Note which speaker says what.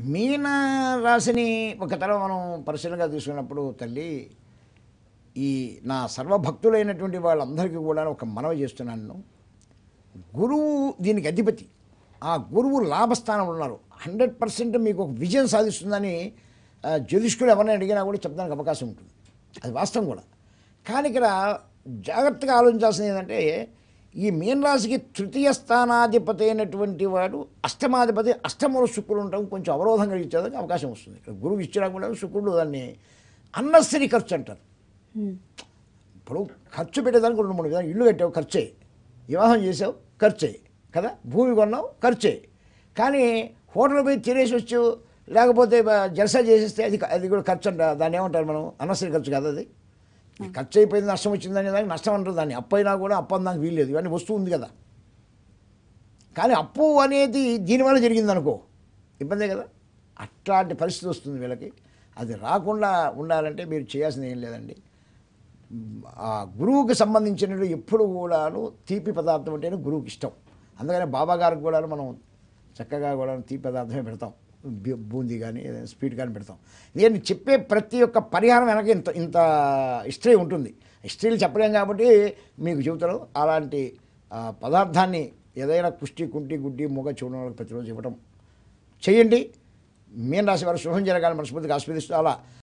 Speaker 1: మీన రాశిని ఒక తరం మనం పరిశీలనగా తీసుకున్నప్పుడు తల్లి ఈ నా సర్వభక్తులైనటువంటి వాళ్ళందరికీ కూడా ఒక మనవి చేస్తున్నాను గురువు దీనికి అధిపతి ఆ గురువు లాభస్థానంలో ఉన్నారు హండ్రెడ్ పర్సెంట్ మీకు ఒక విజయం సాధిస్తుందని ఆ, జ్యోతిష్కులు ఎవరైనా అడిగినా కూడా చెప్పడానికి అవకాశం ఉంటుంది అది వాస్తవం కూడా కానీ ఇక్కడ జాగ్రత్తగా ఆలోచించాల్సింది ఏంటంటే ఈ మీనరాశికి తృతీయ స్థానాధిపతి అయినటువంటి వాడు అష్టమాధిపతి అష్టముల శుక్రుడు ఉండటం కొంచెం అవరోధం కలిగించేదానికి అవకాశం వస్తుంది ఇక్కడ గురువు ఇచ్చినా కూడా శుక్రుడు దాన్ని అన్నసరి ఖర్చు అంటారు ఇప్పుడు ఖర్చు పెట్టేదానికి రెండు మూడు విధాలు ఇల్లు కట్టావు ఖర్చే వివాహం చేసావు ఖర్చే కదా భూమి కొన్నావు ఖర్చే కానీ హోటల్ పోయి తినేసి వచ్చు లేకపోతే బ- జలసా చేసేస్తే అది అది కూడా ఖర్చు అంట దాన్ని ఏమంటారు మనం అనవసర ఖర్చు కాదు అది ఖర్చు అయిపోయింది నష్టం వచ్చిందని దానికి నష్టం అంటారు దాన్ని అప్పు అయినా కూడా అప్పు అందానికి వీల్లేదు ఇవన్నీ వస్తువు ఉంది కదా కానీ అప్పు అనేది దీనివల్ల జరిగింది అనుకో ఇబ్బందే కదా అట్లాంటి పరిస్థితి వస్తుంది వీళ్ళకి అది రాకుండా ఉండాలంటే మీరు చేయాల్సింది ఏం లేదండి ఆ గురువుకి సంబంధించినవి ఎప్పుడు కూడాను తీపి పదార్థం అంటేనే గురువుకి ఇష్టం అందుకనే బాబా గారికి కూడా మనం చక్కగా కూడా తీపి పదార్థమే పెడతాం బి- బూందీ కానీ ఏదైనా స్వీట్ కానీ పెడతాం నేను చెప్పే ప్రతి ఒక్క పరిహారం వెనక ఇంత ఇంత హిస్టరీ ఉంటుంది హిస్టరీలు చెప్పలేం కాబట్టి మీకు చెబుతాను అలాంటి ఆ, పదార్థాన్ని ఏదైనా కుష్టి కుంటి గుడ్డి మూగ చూడడం వాళ్ళకి ప్రతిరోజు ఇవ్వడం చేయండి మీన రాశి వారు శుభం జరగాలని మనస్ఫూర్తిగా ఆస్వాదిస్తూ అలా